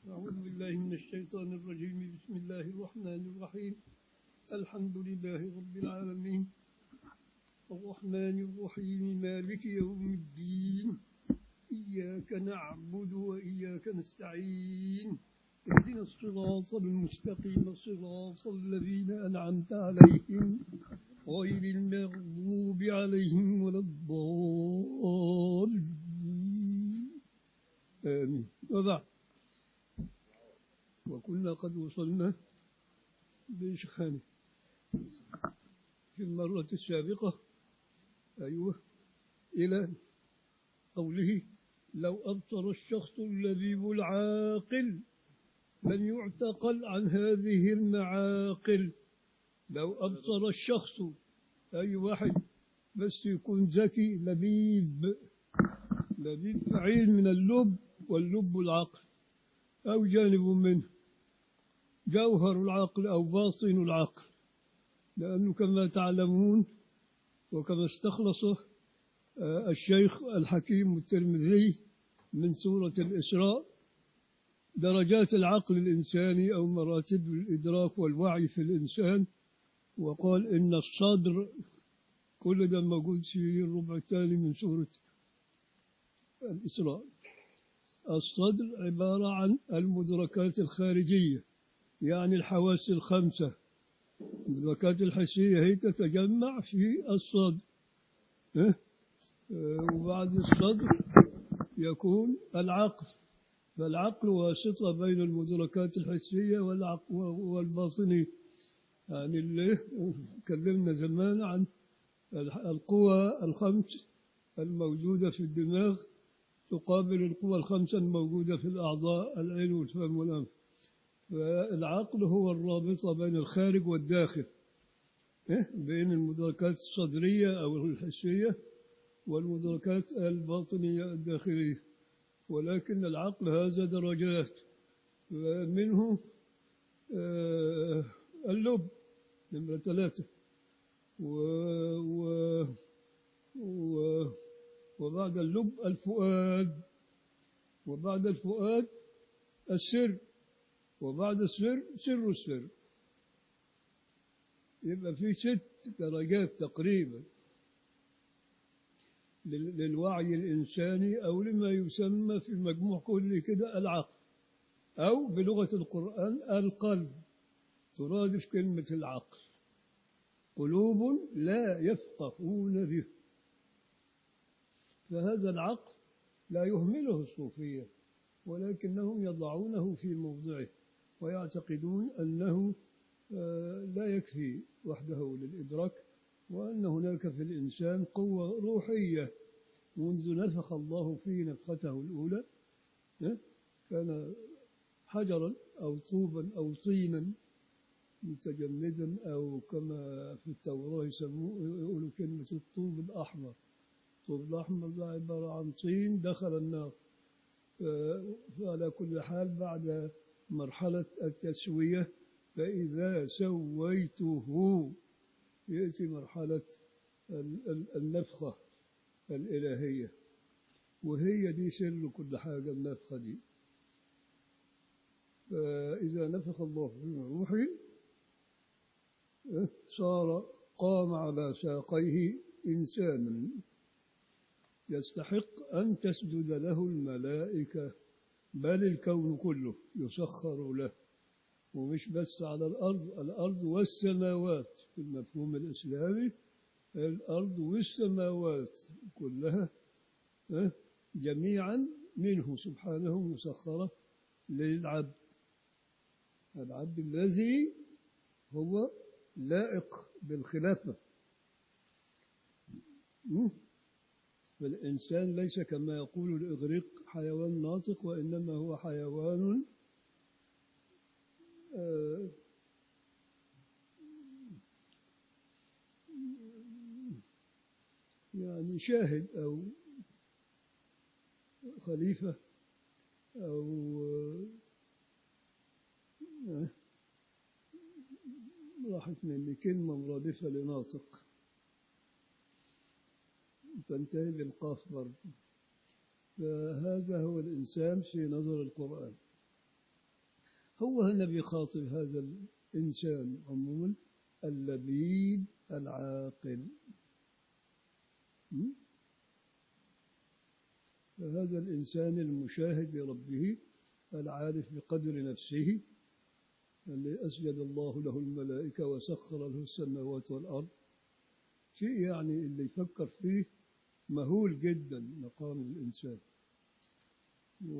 أعوذ بالله من الشيطان الرجيم بسم الله الرحمن الرحيم الحمد لله رب العالمين الرحمن الرحيم مالك يوم الدين إياك نعبد وإياك نستعين اهدنا الصراط المستقيم صراط الذين أنعمت عليهم غير المغضوب عليهم ولا الضالين آمين وبعد وكنا قد وصلنا بإشخانه في المرة السابقة أيوه إلى قوله لو أبصر الشخص اللبيب العاقل لم يعتقل عن هذه المعاقل لو أبصر الشخص أي واحد بس يكون ذكي لبيب لبيب فعيل من اللب واللب العقل أو جانب منه جوهر العقل أو باطن العقل لأنه كما تعلمون وكما استخلصه الشيخ الحكيم الترمذي من سورة الإسراء درجات العقل الإنساني أو مراتب الإدراك والوعي في الإنسان وقال إن الصدر كل ده موجود في الربع الثاني من سورة الإسراء الصدر عبارة عن المدركات الخارجية يعني الحواس الخمسة المدركات الحسية هي تتجمع في الصدر وبعد الصدر يكون العقل فالعقل واسطة بين المدركات الحسية والباطنية يعني اللي تكلمنا زمان عن القوى الخمس الموجودة في الدماغ تقابل القوى الخمسة الموجودة في الأعضاء العين والفم والأنف فالعقل هو الرابطة بين الخارج والداخل بين المدركات الصدرية أو الحسية والمدركات الباطنية الداخلية ولكن العقل هذا درجات منه اللب نمرة ثلاثة و و و وبعد اللب الفؤاد وبعد الفؤاد السر وبعد السر سر السر يبقى في ست درجات تقريبا للوعي الإنساني أو لما يسمى في المجموع كله كده العقل أو بلغة القرآن القلب ترادف كلمة العقل قلوب لا يفقهون به فهذا العقل لا يهمله الصوفية ولكنهم يضعونه في موضعه ويعتقدون أنه لا يكفي وحده للإدراك وأن هناك في الإنسان قوة روحية منذ نفخ الله فيه نفخته الأولى كان حجرا أو طوبا أو طينا متجمدا أو كما في التوراة يسموه يقولوا كلمة الطوب الأحمر الطوب الأحمر ده عبارة عن طين دخل النار فعلى كل حال بعد مرحلة التسوية فإذا سويته يأتي مرحلة النفخة الإلهية وهي دي سر كل حاجة النفخة دي فإذا نفخ الله في روحي صار قام على ساقيه إنسانا يستحق أن تسجد له الملائكة بل الكون كله يسخر له ومش بس على الأرض الأرض والسماوات في المفهوم الإسلامي الأرض والسماوات كلها جميعا منه سبحانه مسخرة للعبد العبد الذي هو لائق بالخلافة فالإنسان ليس كما يقول الإغريق حيوان ناطق وإنما هو حيوان يعني شاهد أو خليفة أو راحت مني كلمة مرادفة لناطق تنتهي بالقاف برضه فهذا هو الإنسان في نظر القرآن هو هنا بيخاطب هذا الإنسان عموما اللبيب العاقل م? فهذا الإنسان المشاهد لربه العارف بقدر نفسه اللي أسجد الله له الملائكة وسخر له السماوات والأرض شيء يعني اللي يفكر فيه مهول جدا مقام الإنسان و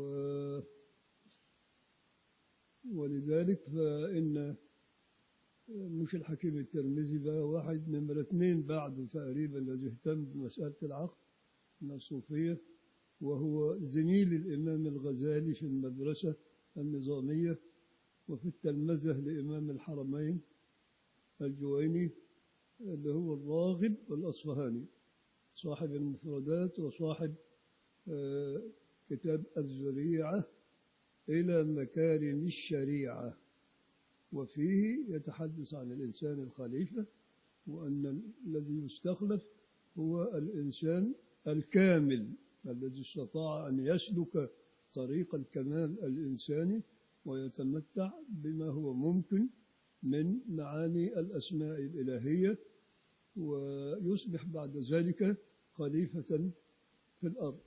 ولذلك فإن مش الحكيم الترمذي بقى واحد نمرة اثنين بعده تقريبا الذي اهتم بمسألة العقل من الصوفية وهو زميل الإمام الغزالي في المدرسة النظامية وفي التلمذة لإمام الحرمين الجويني اللي هو الراغب الأصفهاني صاحب المفردات وصاحب آه، كتاب الذريعة إلى مكارم الشريعة وفيه يتحدث عن الإنسان الخليفة وأن الذي يستخلف هو الإنسان الكامل الذي استطاع أن يسلك طريق الكمال الإنساني ويتمتع بما هو ممكن من معاني الأسماء الإلهية ويصبح بعد ذلك خليفة في الأرض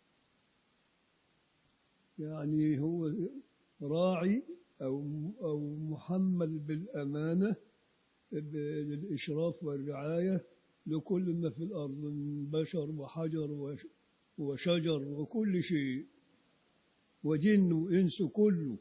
يعني هو راعي أو أو محمل بالأمانة للإشراف والرعاية لكل ما في الأرض من بشر وحجر وش- وشجر وكل شيء وجن وإنس كله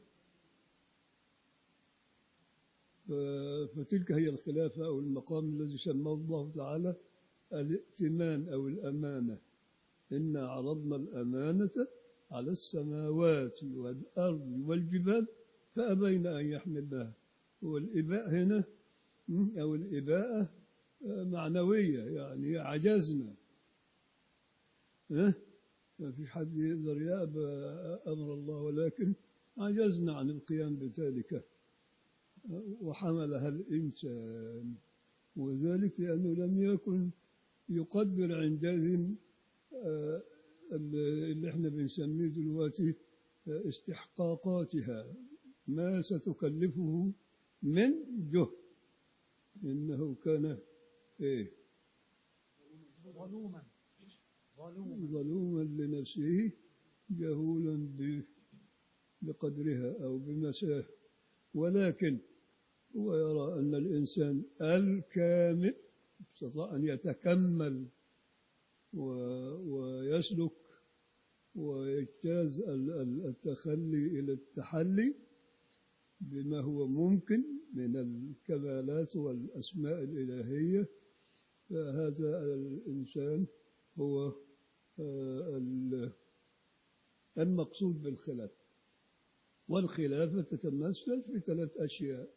ف- فتلك هي الخلافة أو المقام الذي سماه الله تعالى الائتمان أو الأمانة إنا عرضنا الأمانة على السماوات والأرض والجبال فأبين أن يحملنها والإباء هنا م، أو الإباءة آه، معنوية يعني عجزنا ها؟ ما فيش حد يقدر يأبى أمر الله ولكن عجزنا عن القيام بذلك وحملها الإنسان وذلك لأنه لم يكن يقدر عندئذ آه، اللي احنا بنسميه دلوقتي آه، استحقاقاتها ما ستكلفه من جهد إنه كان إيه ظلوما ظلوما ظلوما لنفسه جهولا ب- بقدرها أو بمساه ولكن هو يرى أن الإنسان الكامل استطاع أن يتكمل و- ويسلك ويجتاز ال- ال- التخلي إلى التحلي بما هو ممكن من الكمالات والأسماء الإلهية فهذا الإنسان هو آه، ال- المقصود بالخلافة والخلافة تتمثل في ثلاث أشياء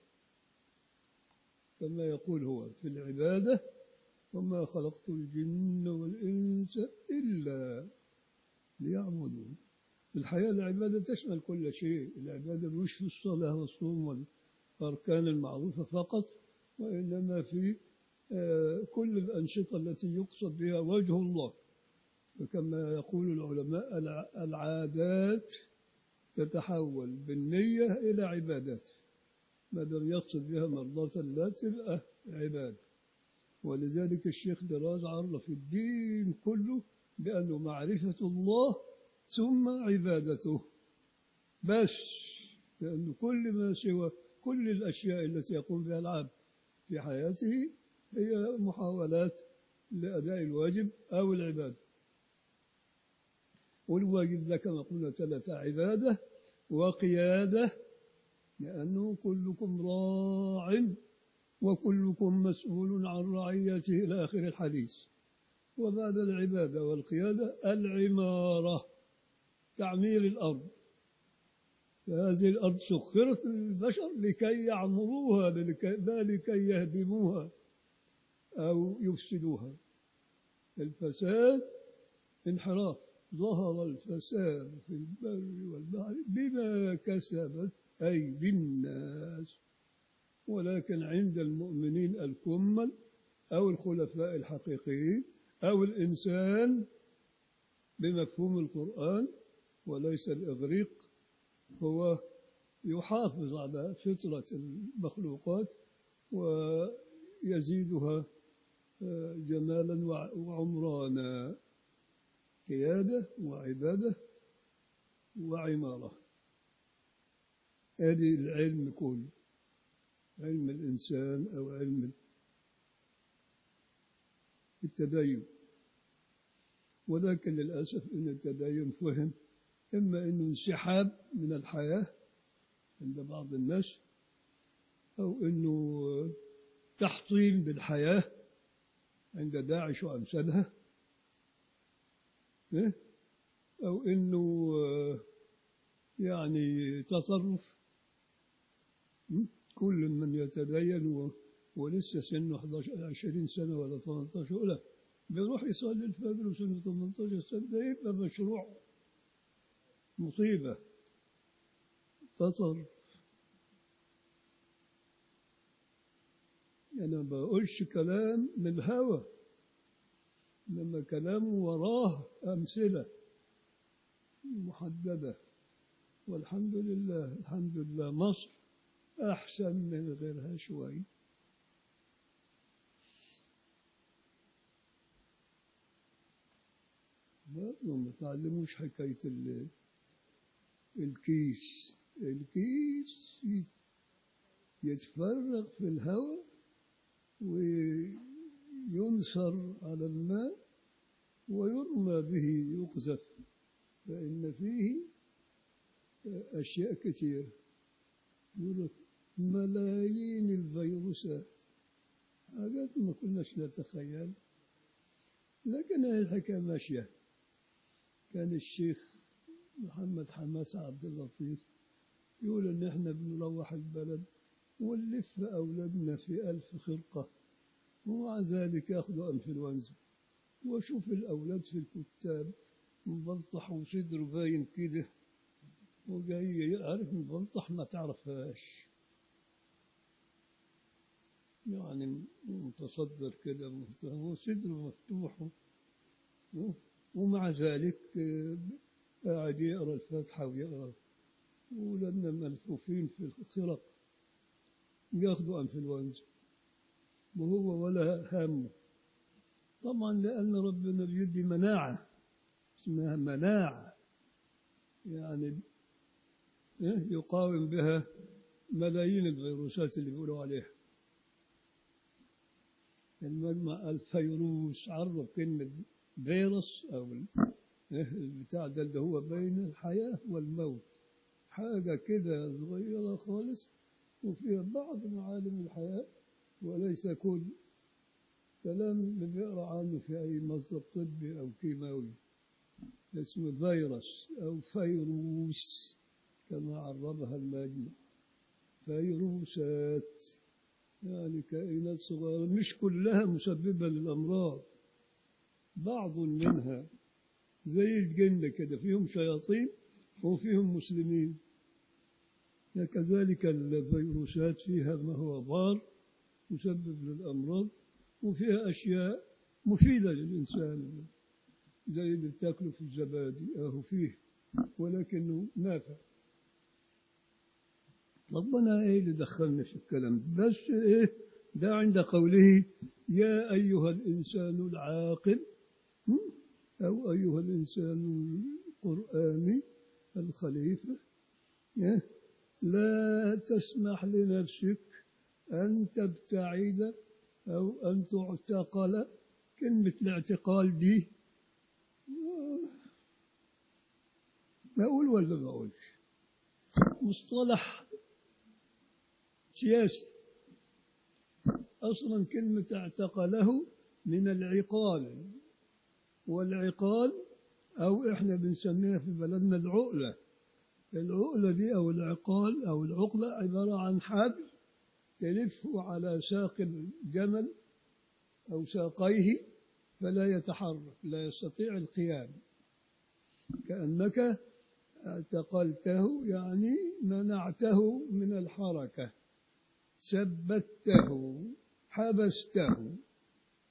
كما يقول هو في العبادة وما خلقت الجن والإنس إلا ليعبدون الحياة العبادة تشمل كل شيء العبادة مش في الصلاة والصوم والأركان المعروفة فقط وإنما في آه، كل الأنشطة التي يقصد بها وجه الله وكما يقول العلماء الع- العادات تتحول بالنية إلى عبادات ما دام يقصد بها مرضاة الله تبقى عبادة ولذلك الشيخ دراز عرف الدين كله بأنه معرفة الله ثم عبادته بس لأن كل ما سوى كل الأشياء التي يقوم بها العبد في حياته هي محاولات لأداء الواجب أو العبادة والواجب ده كما قلنا ثلاثة عبادة وقيادة لأنه كلكم راع وكلكم مسؤول عن رعيته إلى آخر الحديث وبعد العبادة والقيادة العمارة تعمير الأرض فهذه الأرض سخرت للبشر لكي يعمروها لكي- لا لكي يهدموها أو يفسدوها الفساد انحراف ظهر الفساد في البر والبحر بما كسبت أيدي الناس ولكن عند المؤمنين الكمل أو الخلفاء الحقيقيين أو الإنسان بمفهوم القرآن وليس الإغريق هو يحافظ على فطرة المخلوقات ويزيدها آه، جمالا وع- وعمرانا قيادة وعبادة وعمارة هذه العلم كله علم الإنسان أو علم التدين ولكن للأسف أن التدين فهم إما أنه انسحاب من الحياة عند بعض الناس أو أنه تحطيم بالحياة عند داعش وأمثالها إيه؟ أو أنه آه، يعني تطرف م? كل من يتدين و- ولسه سنه 11 20 سنة ولا 18 لا بيروح يصلي الفجر وسنه 18 سنة ده يبقى مشروع مصيبة تطر أنا ما بقولش كلام من الهوى إنما كلام وراه أمثلة محددة والحمد لله الحمد لله مصر أحسن من غيرها شوي برضه ما تعلموش حكاية ال- الكيس الكيس يت- يتفرغ في الهواء وينصر على الماء ويرمى به يقذف فإن فيه أشياء كثيرة يقول لك ملايين الفيروسات حاجات ما كناش نتخيل لكن هذه الحكاية ماشية كان الشيخ محمد حماس عبد اللطيف يقول إن إحنا بنروح البلد ونلف أولادنا في ألف خرقة ومع ذلك ياخذوا أنفلونزا وأشوف الأولاد في الكتاب مبلطح وصدره باين كده وجاي عارف مبلطح ما تعرفهاش يعني متصدر كده وصدره مفتوح و- ومع ذلك آه، قاعد يقرا الفاتحة ويقرا ولادنا ملفوفين في الخرق ياخذوا انفلونزا وهو ولا همه طبعا لأن ربنا بيدي مناعة اسمها مناعة يعني إيه؟ يقاوم بها ملايين الفيروسات اللي بيقولوا عليها المجمع الفيروس عرف كلمة فيروس أو ال- إيه البتاع ده اللي هو بين الحياة والموت حاجة كده صغيرة خالص وفيها بعض معالم الحياة وليس كل كلام اللي بيقرأ عنه في أي مصدر طبي أو كيماوي اسمه فيروس أو فيروس كما عربها المجمع فيروسات يعني كائنات صغيرة مش كلها مسببة للأمراض بعض منها زي الجن كده فيهم شياطين وفيهم مسلمين كذلك الفيروسات فيها ما هو ضار مسبب للأمراض وفيها أشياء مفيدة للإنسان زي اللي بتاكله في الزبادي أهو فيه ولكنه نافع ربنا ايه اللي دخلنا في الكلام ده؟ بس ايه ده عند قوله يا ايها الانسان العاقل م? او ايها الانسان القراني الخليفه إيه؟ لا تسمح لنفسك ان تبتعد او ان تعتقل كلمه الاعتقال دي بقول ولا ما بقولش مصطلح سياسي أصلا كلمة اعتقله من العقال والعقال أو إحنا بنسميها في بلدنا العقلة العقلة دي أو العقال أو العقلة عبارة عن حبل تلفه على ساق الجمل أو ساقيه فلا يتحرك لا يستطيع القيام كأنك اعتقلته يعني منعته من الحركة ثبته حبسته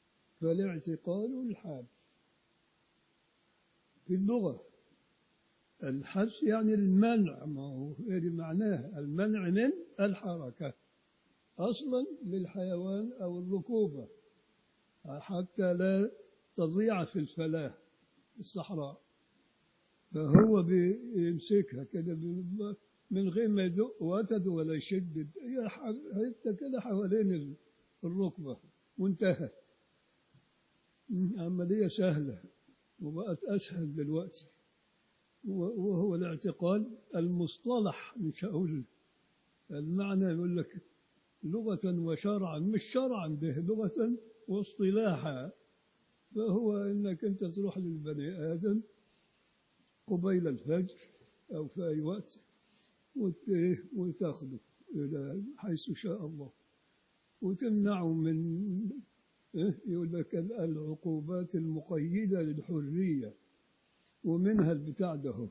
فالاعتقال الحبس في اللغة الحبس يعني المنع ما هو هذه معناها المنع من الحركة أصلا للحيوان أو الركوبة حتى لا تضيع في الفلاة في الصحراء فهو بيمسكها كده ب- من غير ما يدق وتد ولا يشد هي ح- حته كده حوالين ال- الركبة وانتهت م- عملية سهلة وبقت أسهل دلوقتي و- وهو الاعتقال المصطلح مش هقول المعنى يقول لك لغة وشرعا مش شرعا ده لغة واصطلاحا فهو انك انت تروح للبني ادم قبيل الفجر او في اي وقت وت- وتاخذه الى حيث شاء الله وتمنعه من إيه؟ يقول لك العقوبات المقيدة للحرية ومنها البتاع ده هو.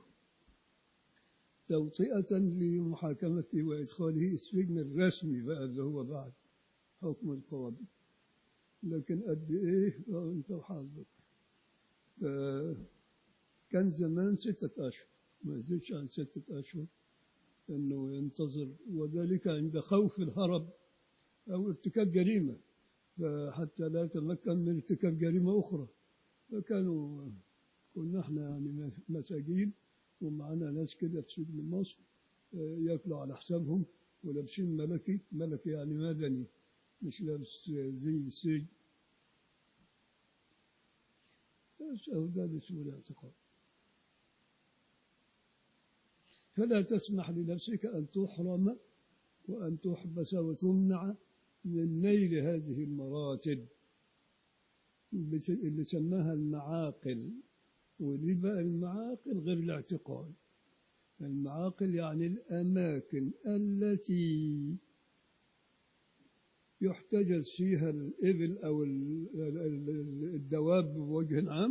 توطئة لمحاكمته وإدخاله السجن الرسمي بقى اللي هو بعد حكم القاضي لكن قد إيه آه، أنت وحظك ف- كان زمان ستة أشهر ما يزيدش عن ستة أشهر أنه ينتظر وذلك عند خوف الهرب أو ارتكاب جريمة فحتى لا يتمكن من ارتكاب جريمة أخرى فكانوا كنا احنا يعني مساجين ومعانا ناس كده في سجن مصر آه، ياكلوا على حسابهم ولابسين ملكي ملكي يعني مدني مش لابس زي السجن بس أهو ده بسوء الاعتقاد فلا تسمح لنفسك أن تحرم وأن تحبس وتمنع من نيل هذه المراتب بت- اللي سماها المعاقل ودي بقى المعاقل غير الاعتقال المعاقل يعني الأماكن التي يحتجز فيها الإبل أو ال- ال- ال- الدواب بوجه عام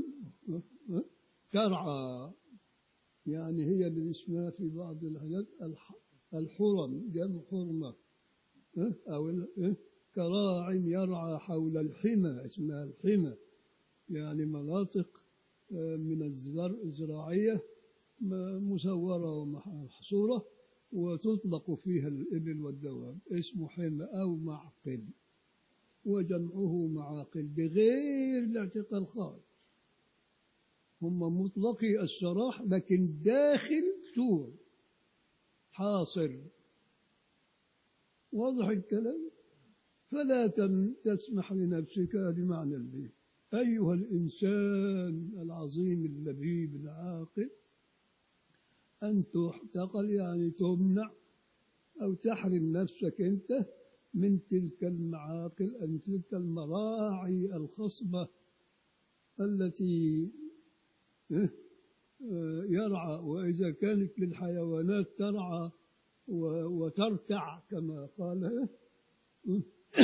ترعى يعني هي اللي اسمها في بعض الحاجات الح- الحرم جمع حرمة ها؟ أو ال- ها؟ كراع يرعى حول الحمى اسمها الحمى يعني مناطق آه، من الزرع الزراعية م- مسورة ومحصورة وتطلق فيها الإبل والدواب اسمه حمى أو معقل وجمعه معاقل بغير الاعتقال خالص هم مطلقي السراح لكن داخل سور حاصر واضح الكلام فلا تم تسمح لنفسك هذه معنى البيت أيها الإنسان العظيم اللبيب العاقل أن تحتقل يعني تمنع أو تحرم نفسك أنت من تلك المعاقل أن تلك المراعي الخصبة التي إيه؟ آه، يرعى وإذا كانت للحيوانات ترعى و- وترتع كما قال إيه؟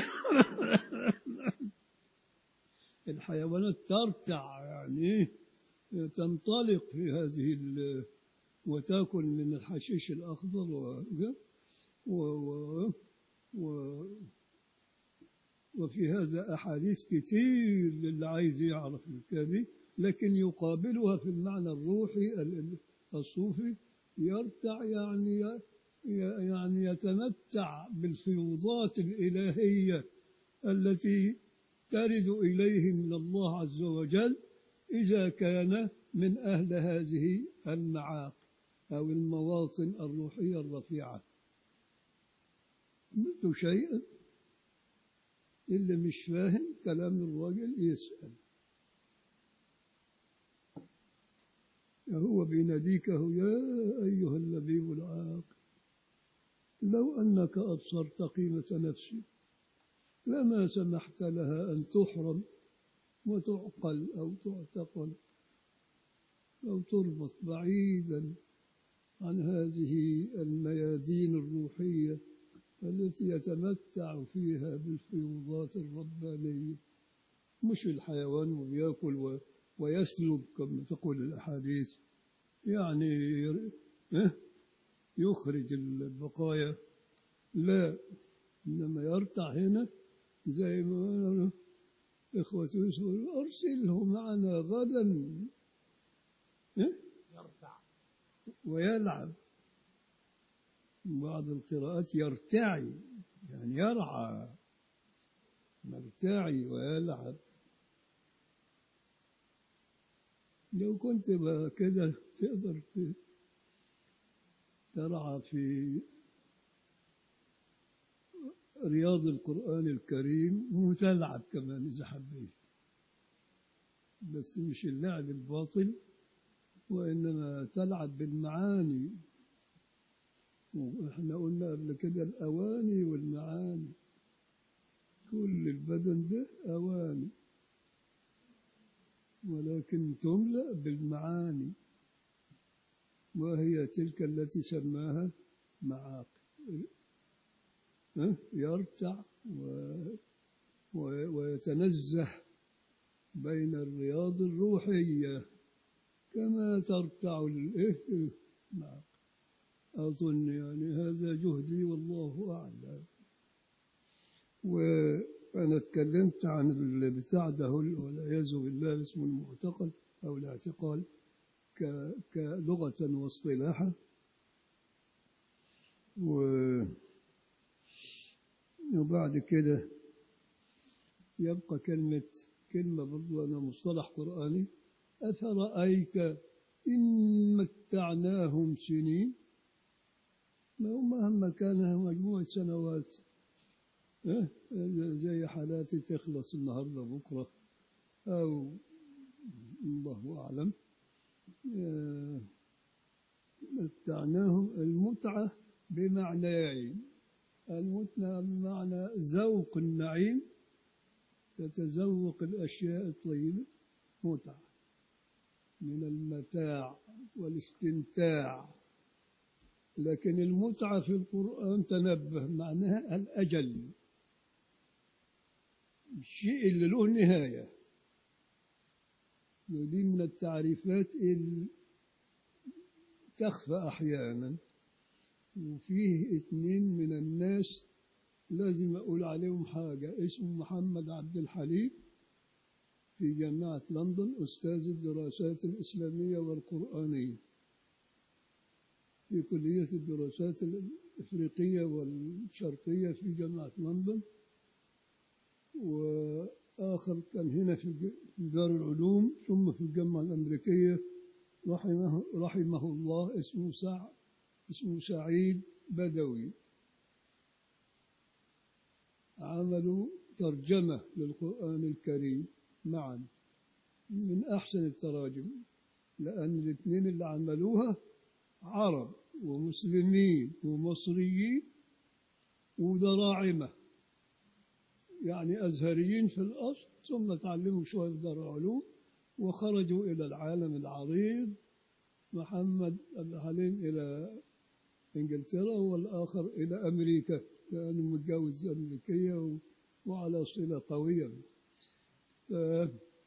الحيوانات ترتع يعني تنطلق في هذه ال- وتاكل من الحشيش الأخضر و و و و وفي هذا أحاديث كتير للي عايز يعرف الكذب لكن يقابلها في المعنى الروحي ال- ال- الصوفي يرتع يعني ي- يعني يتمتع بالفيوضات الإلهية التي ترد إليه من الله عز وجل إذا كان من أهل هذه المعاقل أو المواطن الروحية الرفيعة مثل شيء اللي مش فاهم كلام الراجل يسأل هو بيناديك هو يا أيها اللبيب العاقل لو أنك أبصرت قيمة نفسك لما سمحت لها أن تحرم وتعقل أو تعتقل أو تربط بعيدا عن هذه الميادين الروحية التي يتمتع فيها بالفيوضات الربانية مش الحيوان وبياكل و- ويسلب كما تقول الأحاديث يعني إيه؟ يخرج البقايا لا إنما يرتع هنا زي ما إخوة يوسف يقولوا أرسله معنا غدا إيه؟ يرتع ويلعب بعض القراءات يرتعي يعني يرعى مرتعي ويلعب لو كنت بقى كده تقدر ت- ترعى في رياض القرآن الكريم وتلعب كمان إذا حبيت بس مش اللعب الباطل وإنما تلعب بالمعاني وإحنا قلنا قبل كده الأواني والمعاني كل البدن ده أواني ولكن تملأ بالمعاني وهي تلك التي سماها معاقل ها؟ يرتع و... و... ويتنزه بين الرياض الروحية كما ترتع الإيه معاقل أظن يعني هذا جهدي والله أعلم وأنا اتكلمت عن البتاع ده والعياذ بالله اسمه المعتقد أو الاعتقال ك- كلغة واصطلاحا و- وبعد كده يبقى كلمة كلمة برضو أنا مصطلح قرآني أفرأيت إن متعناهم سنين ما هو مهما كان مجموعة سنوات إيه؟ زي حالاتي تخلص النهاردة بكرة أو الله أعلم آه، متعناهم المتعة بمعنيين المتعة بمعنى ذوق النعيم تتذوق الأشياء الطيبة متعة من المتاع والاستمتاع لكن المتعة في القرآن تنبه معناها الأجل الشيء اللي له نهاية ودي من التعريفات اللي تخفى أحيانا وفيه اتنين من الناس لازم أقول عليهم حاجة اسمه محمد عبد الحليم في جامعة لندن أستاذ الدراسات الإسلامية والقرآنية في كلية الدراسات الإفريقية والشرقية في جامعة لندن وآخر كان هنا في دار العلوم ثم في الجامعة الأمريكية رحمه, رحمه الله اسمه سع اسمه سعيد بدوي عملوا ترجمة للقرآن الكريم معا من أحسن التراجم لأن الاثنين اللي عملوها عرب ومسلمين ومصريين وذراعمة يعني أزهريين في الأصل ثم تعلموا شوية في دار العلوم وخرجوا إلى العالم العريض محمد عبد الحليم إلى إنجلترا والآخر إلى أمريكا لأنه متجوز أمريكية و- وعلى صلة قوية ف-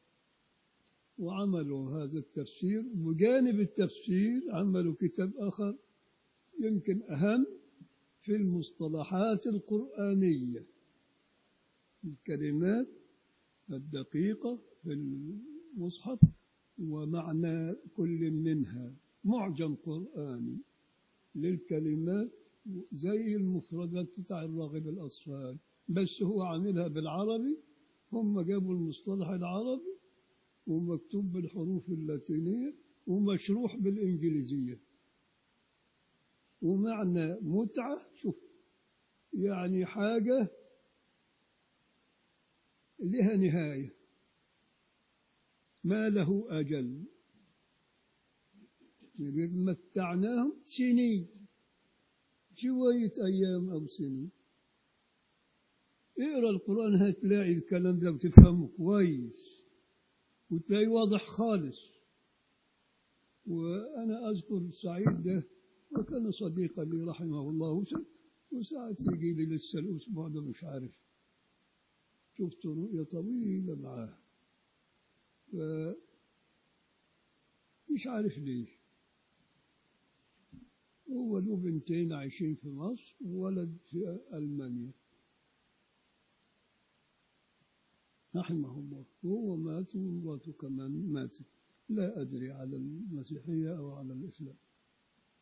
وعملوا هذا التفسير بجانب التفسير عملوا كتاب آخر يمكن أهم في المصطلحات القرآنية الكلمات الدقيقة في المصحف ومعنى كل منها معجم قرآني للكلمات زي المفردات بتاع الراغب الأصفهاني بس هو عاملها بالعربي هم جابوا المصطلح العربي ومكتوب بالحروف اللاتينية ومشروح بالإنجليزية ومعنى متعة شوف يعني حاجة لها نهاية ما له أجل يقول متعناهم سنين شوية أيام أو سنين اقرأ القرآن هتلاقي الكلام ده وتفهمه كويس وتلاقيه واضح خالص وأنا أذكر سعيد ده وكان صديقا لي رحمه الله وساعات يجي لي لسه الأسبوع ده مش عارف شفت رؤية طويلة معاه ف مش عارف ليش هو له بنتين عايشين في مصر وولد في ألمانيا رحمه الله وهو مات ومراته كمان ماتت لا أدري على المسيحية أو على الإسلام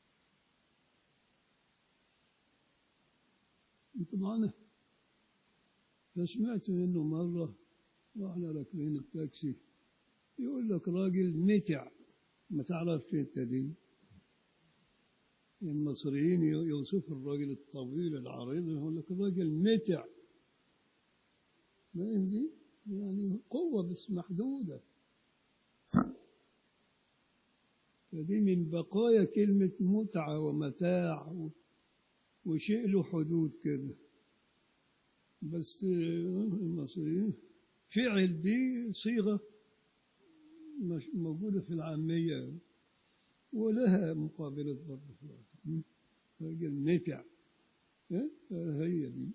أنت معنا فسمعت منه مرة وإحنا راكبين التاكسي يقول لك راجل متع ما تعرفش أنت دي المصريين يوصفوا الراجل الطويل العريض يقول لك الراجل متع ما عندي يعني قوة بس محدودة فدي من بقايا كلمة متعة ومتاع و- وشيء له حدود كده بس المصريين فعل دي صيغة مش موجودة في العامية ولها مقابلة برضه في الوقت. راجل متع ها؟ هي دي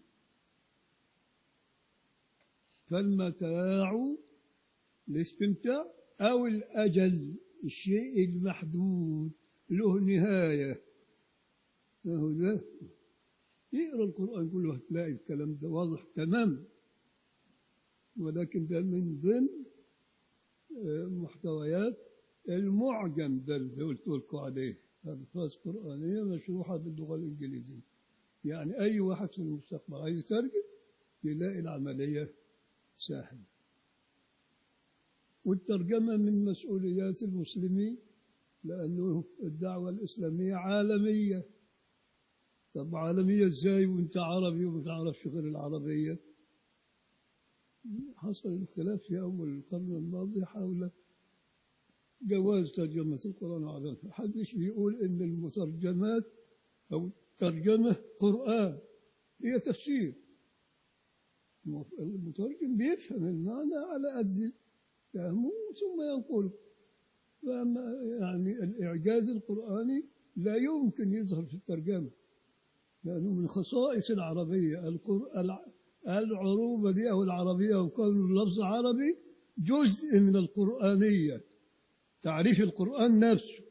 فالمتاع الاستمتاع أو الأجل الشيء المحدود له نهاية هو ده يقرأ القرآن كله هتلاقي الكلام ده واضح تمام ولكن ده من ضمن آه، محتويات المعجم ده اللي قلت لكم عليه ألفاظ قرآنية مشروحة باللغة الإنجليزية يعني أي واحد في المستقبل عايز يترجم يلاقي العملية سهلة والترجمة من مسؤوليات المسلمين لأنه الدعوة الإسلامية عالمية طب عالمية إزاي وأنت عربي وما تعرفش غير العربية حصل الخلاف في أول القرن الماضي حول جواز ترجمة القرآن العظيم محدش بيقول إن المترجمات أو ترجمة قرآن هي تفسير المترجم بيفهم المعنى على قد فهمه ثم ينقله فأما يعني الإعجاز القرآني لا يمكن يظهر في الترجمة لأنه من خصائص العربية القر... الع- العروبة دي أو العربية أو كون اللفظ عربي جزء من القرآنية تعريف القرآن نفسه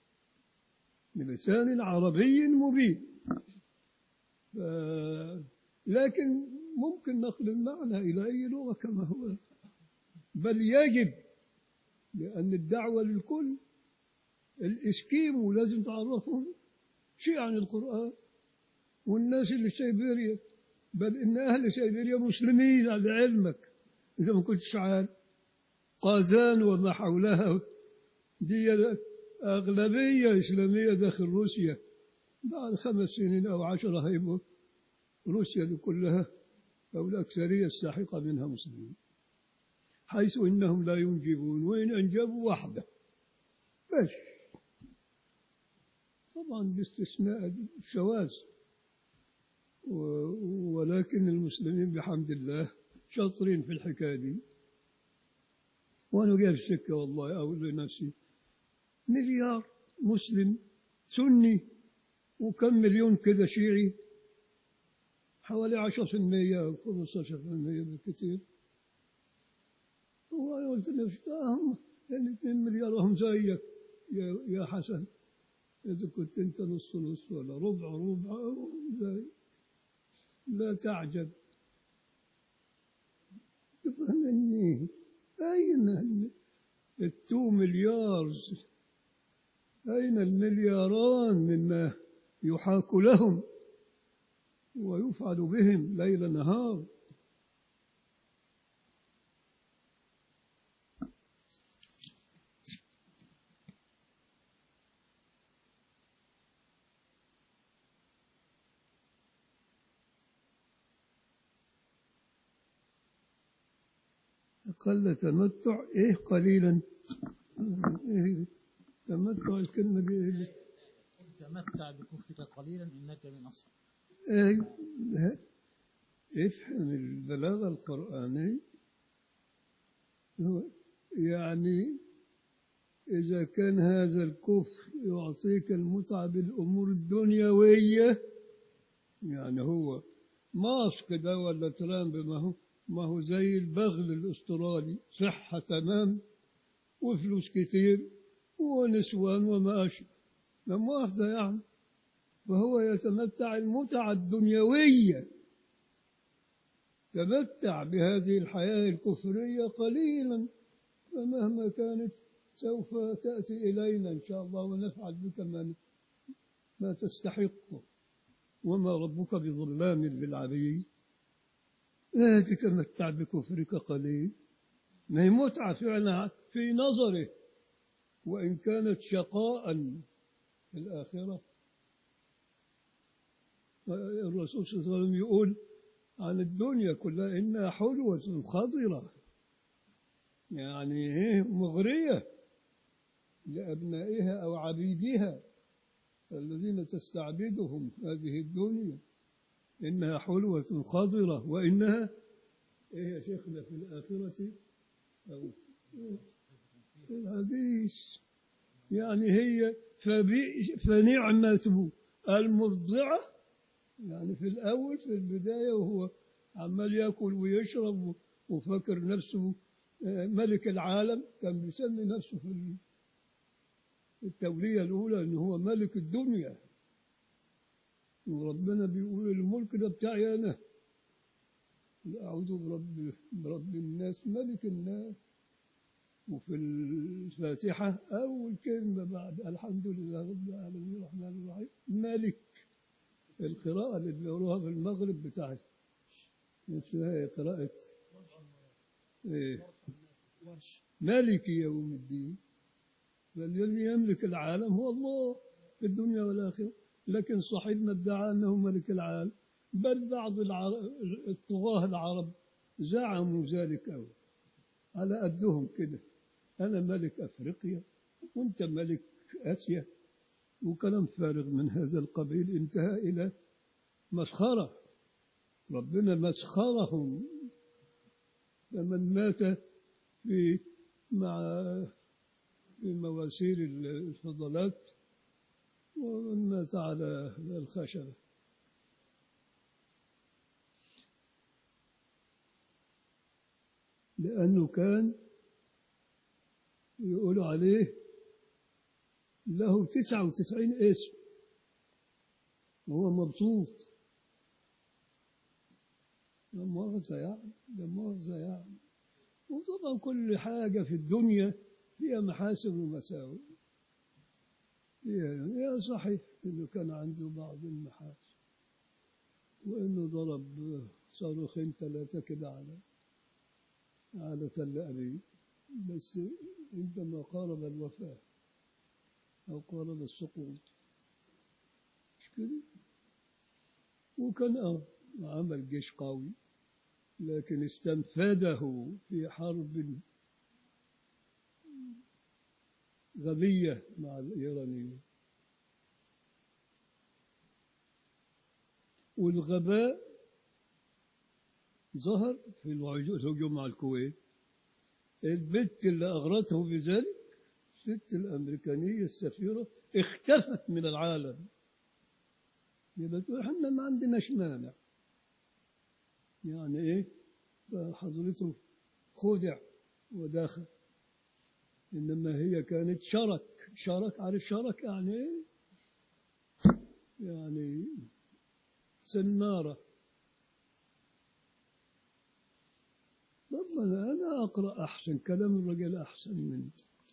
بلسان عربي مبين ف... لكن ممكن نقل المعنى إلى أي لغة كما هو بل يجب لأن الدعوة للكل الإسكيمو لازم تعرفهم شيء عن القرآن والناس اللي في سيبيريا بل إن أهل سيبيريا مسلمين على علمك إذا ما كنتش عارف قازان وما حولها دي أغلبية إسلامية داخل روسيا بعد خمس سنين أو عشرة هيبقوا روسيا دي كلها أو الأكثرية الساحقة منها مسلمين حيث إنهم لا ينجبون وإن أنجبوا وحده بس طبعا باستثناء الشواذ و- ولكن المسلمين بحمد الله شاطرين في الحكاية دي وأنا جاي في السكة والله أقول لنفسي مليار مسلم سني وكم مليون كده شيعي حوالي عشرة في المية أو خمسة في المية بالكثير وأنا قلت لنفسي آه، هم الاثنين مليار هم زيك يا يا حسن إذا كنت أنت نص نص ولا ربع ربع هم زي لا تعجب تفهمني أين التو مليار أين الملياران مما يحاك لهم ويفعل بهم ليل نهار قل تمتع إيه قليلا إيه تمتع الكلمة دي إيه؟ قل تمتع بكفرك قليلا إنك من أصحاب إيه؟ ها؟ افهم البلاغة القرآنية هو يعني إذا كان هذا الكفر يعطيك المتعة بالأمور الدنيوية يعني هو ماسك ده ولا ترامب ما هو ما هو زي البغل الأسترالي صحة تمام وفلوس كتير ونسوان وما أشبه لا مؤاخذة يعني فهو يتمتع المتعة الدنيوية تمتع بهذه الحياة الكفرية قليلا فمهما كانت سوف تأتي إلينا إن شاء الله ونفعل بك ما, ما تستحقه وما ربك بظلام للعبيد لا تتمتع بكفرك قليل ما هي متعة فعلا في نظره وإن كانت شقاء في الآخرة الرسول صلى الله عليه وسلم يقول عن الدنيا كلها إنها حلوة خضرة يعني إيه مغرية لأبنائها أو عبيدها الذين تستعبدهم هذه الدنيا إنها حلوة خضرة وإنها إيه يا شيخنا في الآخرة أو في الحديث يعني هي فبئ فنعمة المرضعة يعني في الأول في البداية وهو عمال يأكل ويشرب وفكر نفسه ملك العالم كان بيسمي نفسه في التولية الأولى إن هو ملك الدنيا وربنا بيقول الملك ده بتاعي أنا أعوذ برب, برب الناس ملك الناس وفي الفاتحة أول كلمة بعد الحمد لله رب العالمين الرحمن الرحيم ملك القراءة اللي بيقروها في المغرب بتاعت اسمها قراءة إيه مالك يوم الدين فالذي يملك العالم هو الله في الدنيا والآخرة لكن صاحبنا ادعى أنه ملك العالم بل بعض العرب الطغاة العرب زعموا ذلك أو على قدهم كده أنا ملك أفريقيا وأنت ملك آسيا وكلام فارغ من هذا القبيل انتهى إلى مسخرة ربنا مسخرهم فمن مات في مع في مواسير الفضلات ومن مات على الخشبة لأنه كان يقولوا عليه له تسعة وتسعين اسم وهو مبسوط لا مؤاخذة يعني لا مؤاخذة يعني وطبعا كل حاجة في الدنيا فيها محاسن ومساوئ يا صحيح انه كان عنده بعض المحاسن وانه ضرب صاروخين ثلاثة كده على على تل أبيب بس عندما قارب الوفاة أو قارب السقوط مش كده وكان آه عمل جيش قوي لكن استنفذه في حرب غبية مع الإيرانيين والغباء ظهر في الهجوم على الكويت البت اللي أغرته بذلك الست الأمريكانية السفيرة اختفت من العالم يبقى احنا ما عندناش مانع يعني ايه فحضرته خدع وداخل إنما هي كانت شرك شرك عارف شرك يعني ايه يعني سنارة ربنا أنا أقرأ أحسن كلام الرجل أحسن مني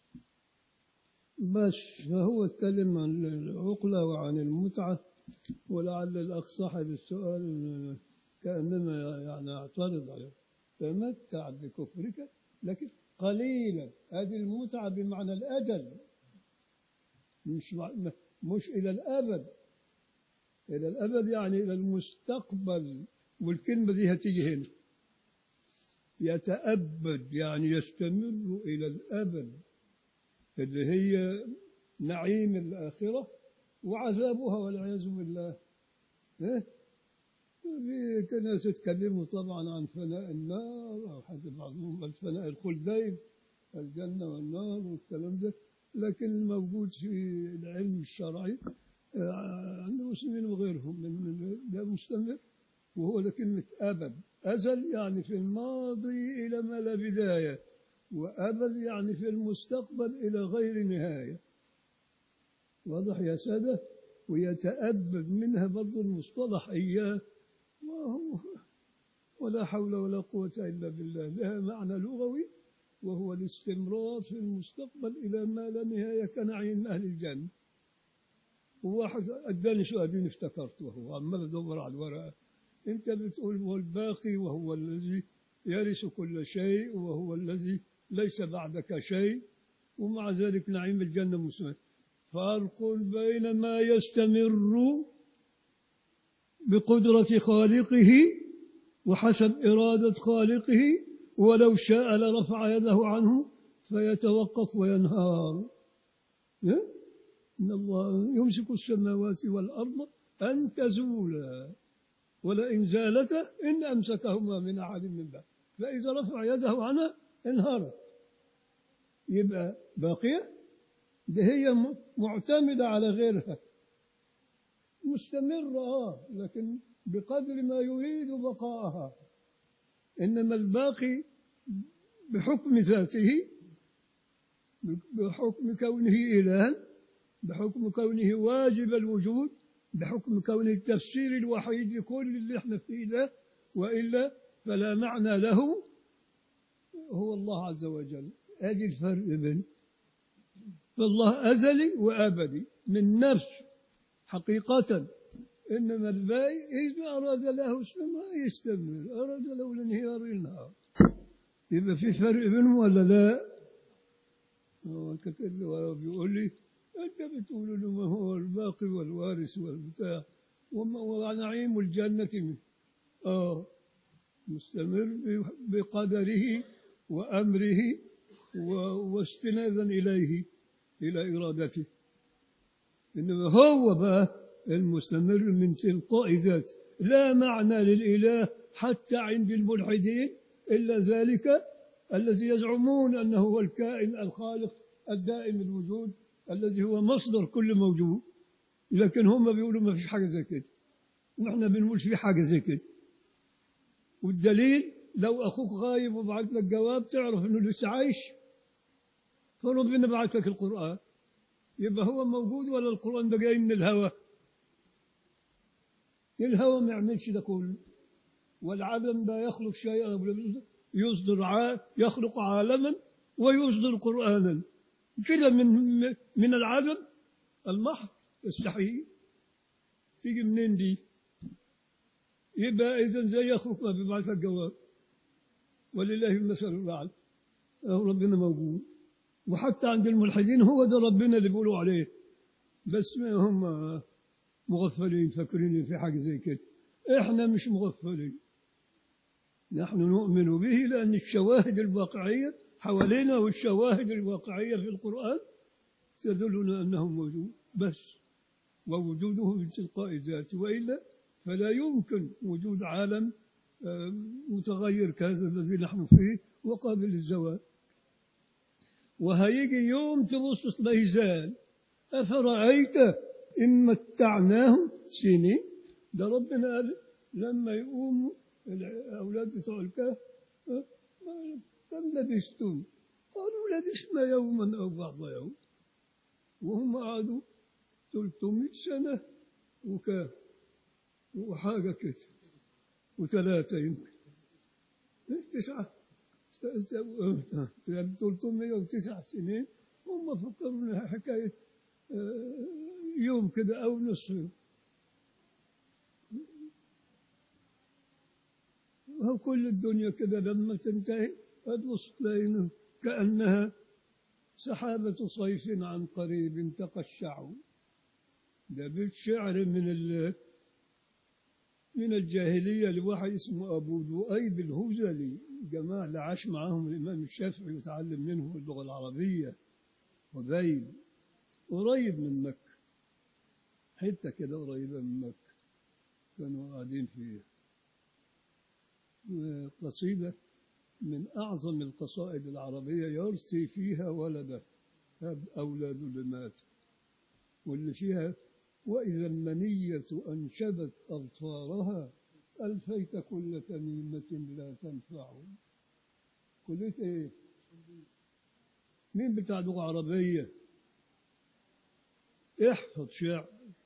بس فهو اتكلم عن العقلة وعن المتعة ولعل الأخ صاحب السؤال كأنما يعني اعترض عليه تمتع بكفرك لكن قليلا هذه المتعة بمعنى الأجل مش مش إلى الأبد إلى الأبد يعني إلى المستقبل والكلمة دي هتيجي هنا يتأبد يعني يستمر إلى الأبد اللي هي نعيم الآخرة وعذابها والعياذ بالله إيه؟ في ناس يتكلموا طبعا عن فناء النار أو حتى بعضهم قال فناء الخلدين الجنة والنار والكلام ده لكن الموجود في العلم الشرعي عند المسلمين وغيرهم من ده مستمر وهو لكلمة أبد أزل يعني في الماضي إلى ما لا بداية وأبد يعني في المستقبل إلى غير نهاية واضح يا سادة ويتأبد منها برضو المصطلح إياه وهو ولا حول ولا قوة إلا بالله لها معنى لغوي وهو الاستمرار في المستقبل إلى ما لا نهاية كنعيم أهل الجنة وواحد اداني سؤالين افتكرت وهو عمال ادور على الورقه انت بتقول هو الباقي وهو الذي يرث كل شيء وهو الذي ليس بعدك شيء ومع ذلك نعيم الجنه مستمر فرق بين ما يستمر بقدرة خالقه وحسب إرادة خالقه ولو شاء لرفع يده عنه فيتوقف وينهار إيه؟ إن الله يمسك السماوات والأرض أن تزولا ولئن زالتا إن أمسكهما من أحد من بعد فإذا رفع يده عنها انهارت يبقى باقية ده هي م- معتمدة على غيرها مستمرة آه لكن بقدر ما يريد بقاءها إنما الباقي بحكم ذاته بحكم كونه إله بحكم كونه واجب الوجود بحكم كونه التفسير الوحيد لكل اللي احنا فيه ده وإلا فلا معنى له هو الله عز وجل ادي الفرق بين فالله أزلي وأبدي من نفسه حقيقة إنما الباقي إذا أراد له السماء يستمر أراد له الانهيار ينهار يبقى في فرق بينهم ولا لا؟ هو كتب لي ورا بيقول لي أنت بتقول له ما هو الباقي والوارث والبتاع وما ونعيم الجنة منه. آه مستمر ب- بقدره وأمره و- واستنادا إليه إلى إرادته إنما هو بقى المستمر من تلقاء ذاته لا معنى للإله حتى عند الملحدين إلا ذلك الذي يزعمون أنه هو الكائن الخالق الدائم الوجود الذي هو مصدر كل موجود لكن هم بيقولوا ما فيش حاجة زي كده نحن بنقول في حاجة زي كده والدليل لو أخوك غايب وبعت لك جواب تعرف إنه لسه عايش فربنا بعت لك القرآن يبقى هو موجود ولا القرآن ده جاي من الهوى الهوى ما يعملش ده كله والعدم لا يخلق شيئا يصدر ع... يخلق عالما ويصدر قرآنا كده من من العدم المحض يستحيل تيجي منين دي يبقى إذا زي يخلق ما بيبعث لك جواب ولله المثل الأعلى أهو ربنا موجود وحتى عند الملحدين هو ده ربنا اللي بيقولوا عليه بس ما هم مغفلين فاكرين في حاجة زي كده احنا مش مغفلين نحن نؤمن به لأن الشواهد الواقعية حوالينا والشواهد الواقعية في القرآن تدلنا أنه موجود بس ووجوده من تلقاء ذاته وإلا فلا يمكن وجود عالم آه، متغير كهذا الذي نحن فيه وقابل للزوال وهيجي يوم تبص تلاقيه زال أفرأيت إن متعناهم سنين ده ربنا قال لما يقوموا الأولاد بتوع الكهف أه، ما- كم لبستم قالوا لبسنا يوما أو بعض يوم وهم قعدوا 300 سنة وكام وحاجة كده وثلاثة يمكن إيه، تسعة 309 سنين هم فكروا انها حكاية آه، يوم كده أو نصف يوم وهو كل الدنيا كده لما تنتهي هتبص تلاقي إنه كأنها سحابة صيف عن قريب تقشع ده بيت شعر من ال من الجاهلية لواحد اسمه أبو ذؤيب الهزلي جماعة اللي عاش معاهم الإمام الشافعي وتعلم منه اللغة العربية وبين قريب من مكة حتة كده قريبة من مكة كانوا قاعدين فيها قصيدة من أعظم القصائد العربية يرثي فيها ولده هب أولاد اللي مات واللي فيها وإذا المنية أنشبت أظفارها ألفيت كل تميمة لا تنفع كلية إيه؟ مين بتاع لغة عربية؟ احفظ شعر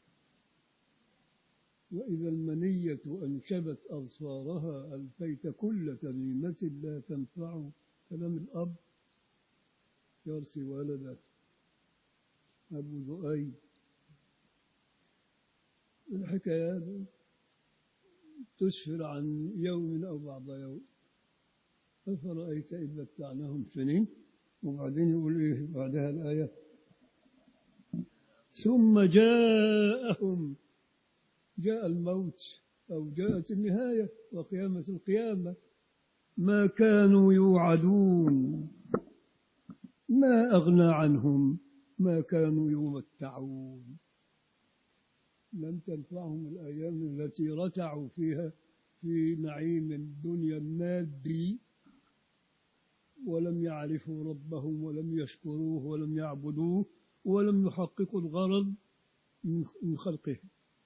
وإذا المنية أنشبت أظفارها ألفيت كل تميمة لا تنفع كلام الأب يرثي ولده أبو ذؤيب الحكايات تسفر عن يوم أو بعض يوم أفرأيت إن متعناهم سنين وبعدين يقول إيه بعدها الآية ثم جاءهم جاء الموت أو جاءت النهاية وقيامة القيامة ما كانوا يوعدون ما أغنى عنهم ما كانوا يمتعون لم تنفعهم الأيام التي رتعوا فيها في نعيم الدنيا المادي ولم يعرفوا ربهم ولم يشكروه ولم يعبدوه ولم يحققوا الغرض من خلقه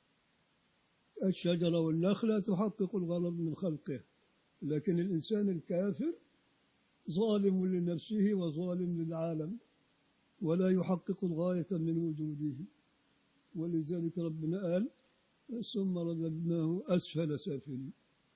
الشجرة والنخلة تحقق الغرض من خلقه لكن الإنسان الكافر ظالم لنفسه وظالم للعالم ولا يحقق الغاية من وجوده ولذلك ربنا قال ثم رددناه أسفل سافلين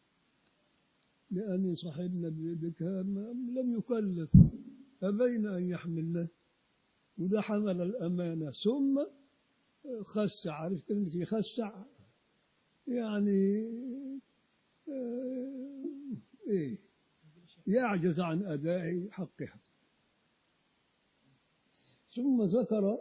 لأن صاحبنا بكام لم يكلف أبين أن يحملنا وده حمل الأمانة ثم خسع عارف كلمة يخسع يعني آه، إيه يعجز عن أداء حقها ثم ذكر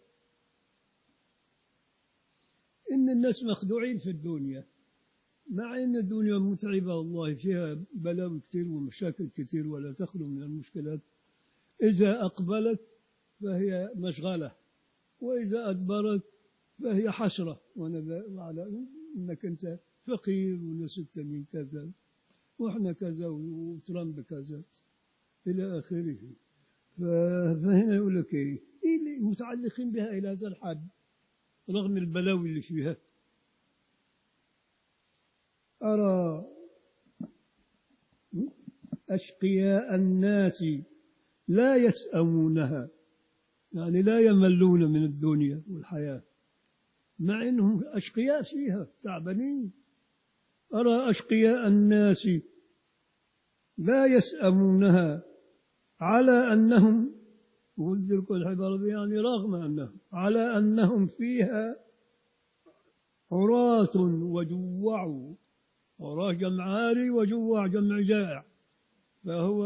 إن الناس مخدوعين في الدنيا مع أن الدنيا متعبة والله فيها بلاوي كتير ومشاكل كتير ولا تخلو من المشكلات إذا أقبلت فهي مشغلة وإذا أدبرت فهي حسرة وأنا على إنك أنت فقير والناس التانيين كذا وإحنا كذا وترامب كذا إلى آخره ف- فهنا يقول لك إيه إيه اللي متعلقين بها إلى هذا الحد رغم البلاوي اللي فيها أرى أشقياء الناس لا يسأمونها يعني لا يملون من الدنيا والحياة مع أنهم أشقياء فيها تعبانين أرى أشقياء الناس لا يسأمونها على أنهم قلت لكم العبارة دي يعني رغم أنهم على أنهم فيها عراة وجوع عراة جمع عاري وجوع جمع جائع فهو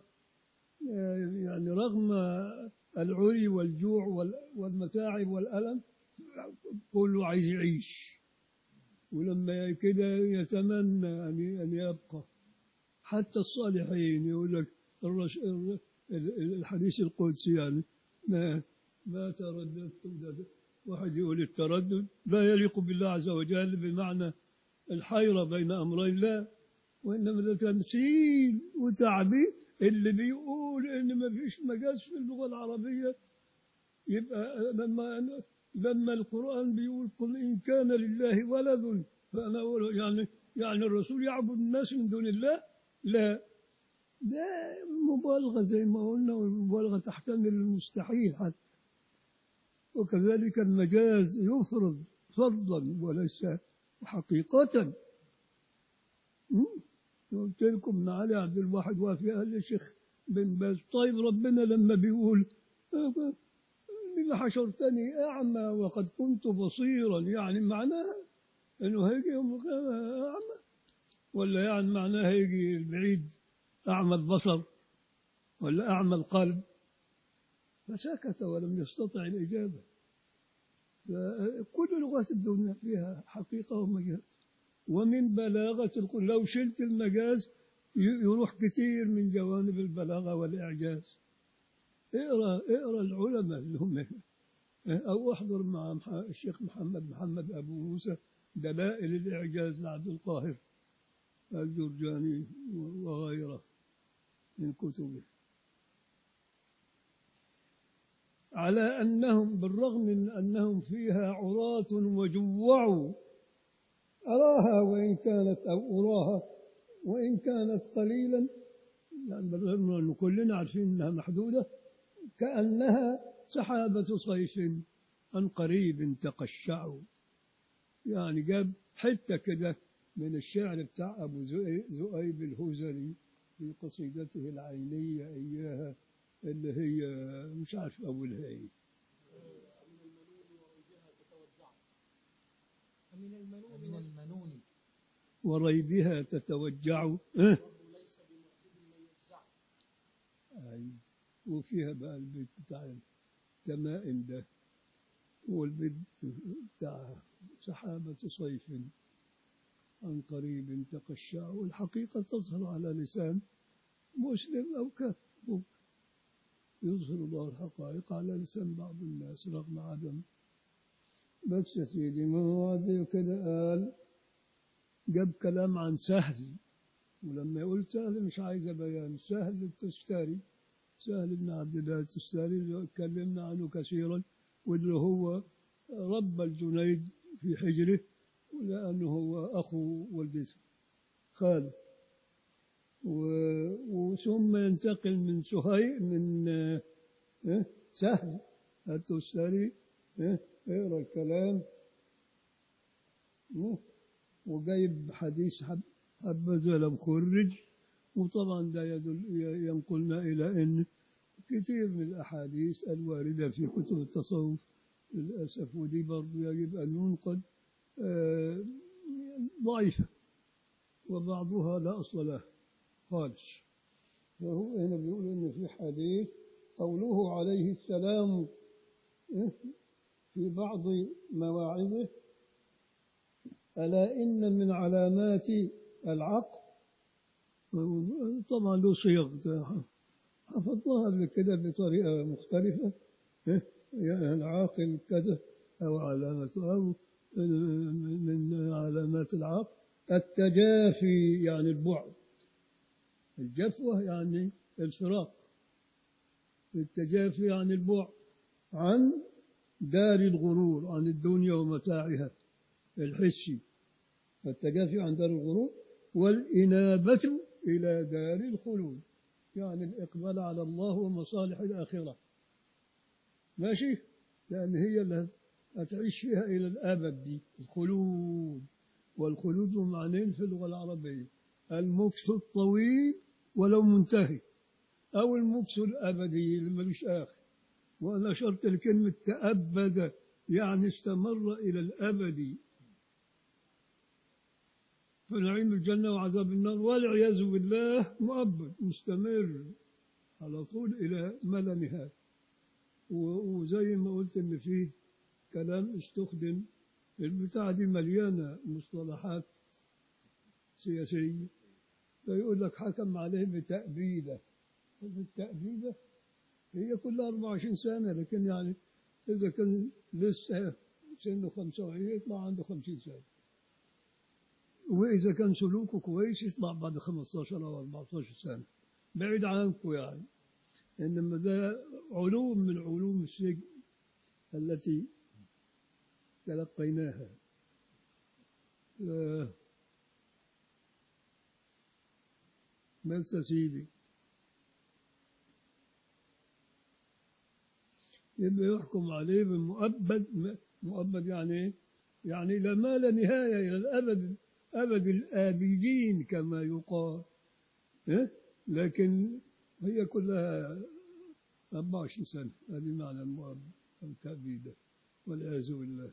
يعني رغم العري والجوع وال- والمتاعب والألم كله عايز يعيش ولما كده يتمنى أن أن يبقى حتى الصالحين يقول لك الرش- الر- ال- الحديث القدسي يعني ما ما ترددت ده- واحد يقول التردد لا يليق بالله عز وجل بمعنى الحيرة بين أمرين لا وإنما ده تمثيل وتعبير اللي بيقول إن ما فيش مجاز في اللغة العربية يبقى لما لما القرآن بيقول قل إن كان لله ولد فأنا أقول يعني يعني الرسول يعبد الناس من دون الله لا ده مبالغة زي ما قلنا والمبالغة تحتمل المستحيل حتى وكذلك المجاز يفرض فرضا وليس حقيقة م? قلت لكم ان علي عبد الواحد وافي قال لي شيخ بن باز طيب ربنا لما بيقول لما حشرتني أعمى وقد كنت بصيرا يعني معناها انه هيجي يوم القيامة أعمى ولا يعني معناها هيجي البعيد أعمى البصر ولا أعمى القلب فسكت ولم يستطع الإجابة كل لغات الدنيا فيها حقيقة ومجاز ومن بلاغة القرآن لو شلت المجاز ي- يروح كثير من جوانب البلاغة والإعجاز اقرأ اقرأ العلماء اللي هم أو احضر مع مح- الشيخ محمد محمد أبو موسى دلائل الإعجاز لعبد القاهر الجرجاني وغيره من كتبه على أنهم بالرغم من أنهم فيها عراة وجوع أراها وإن كانت أو أراها وإن كانت قليلا يعني بالرغم من أنه كلنا عارفين أنها محدودة كأنها سحابة صيف عن قريب تقشعوا يعني جاب حتة كده من الشعر بتاع أبو زؤي- ذؤيب الهزلي في قصيدته العينية إياها اللي هي مش عارف أولها إيه من المنون من المنون وريبها تتوجع أه؟ والأرض ليس بمعجب من يجزع أيوة. وفيها بقى البيت بتاع التمائم ده والبيت بتاع سحابة صيف عن قريب تقشع والحقيقة تظهر على لسان مسلم أو كافر يظهر الله الحقائق على لسان بعض الناس رغم عدم بس يا سيدي ما هو عادي كده قال جاب كلام عن سهل ولما يقول سهل مش عايز بيان سهل التستاري سهل بن عبد الله التستاري اللي اتكلمنا عنه كثيرا واللي هو رب الجنيد في حجره لأنه هو أخو والدته خاله و- وثم ينتقل من سهيل من آه، آه، سهل التستاري آه، اقرا الكلام آه، وجايب حديث حب حبذا لم خرج وطبعا ده يدل ينقلنا إلى أن كثير من الأحاديث الواردة في كتب التصوف للأسف ودي برضو يجب أن ينقد آه، ضعيفة وبعضها لا أصل له خالص فهو هنا بيقول إن في حديث قوله عليه السلام إيه، في بعض مواعظه ألا إن من علامات العقل طبعا له صيغ حفظناها قبل كده بطريقة مختلفة إيه؟ يعني العاقل كذا أو علامته أو من علامات العقل التجافي يعني البعد الجفوة يعني الفراق التجافي يعني البعد عن دار الغرور عن الدنيا ومتاعها الحسي التجافي عن دار الغرور والإنابة إلى دار الخلود يعني الإقبال على الله ومصالح الآخرة ماشي لأن هي اللي هتعيش فيها إلى الأبد دي الخلود والخلود معنين في اللغة العربية المكث الطويل ولو منتهي أو المكث الأبدي اللي ملوش آخر وأنا أشرت لكلمة تأبد يعني استمر إلى الأبد فنعيم الجنة وعذاب النار والعياذ بالله مؤبد مستمر على طول إلى ما لا نهاية و- وزي ما قلت إن فيه كلام استخدم البتاعة دي مليانة مصطلحات سياسية فيقول لك حكم عليه بتأبيدة التأبيدة هي كلها 24 سنة لكن يعني إذا كان لسه سنه 25 يطلع عنده 50 سنة وإذا كان سلوكه كويس يطلع بعد 15 أو 14 سنة بعيد عنكم يعني إنما ده علوم من علوم السجن التي تلقيناها آه، بس يا سيدي يبقى يحكم عليه بالمؤبد مؤبد يعني ايه؟ يعني لا ما لا نهاية إلى الأبد أبد الآبدين كما يقال إيه؟ لكن هي كلها 24 سنة هذه معنى المؤبد التأبيدة والعياذ بالله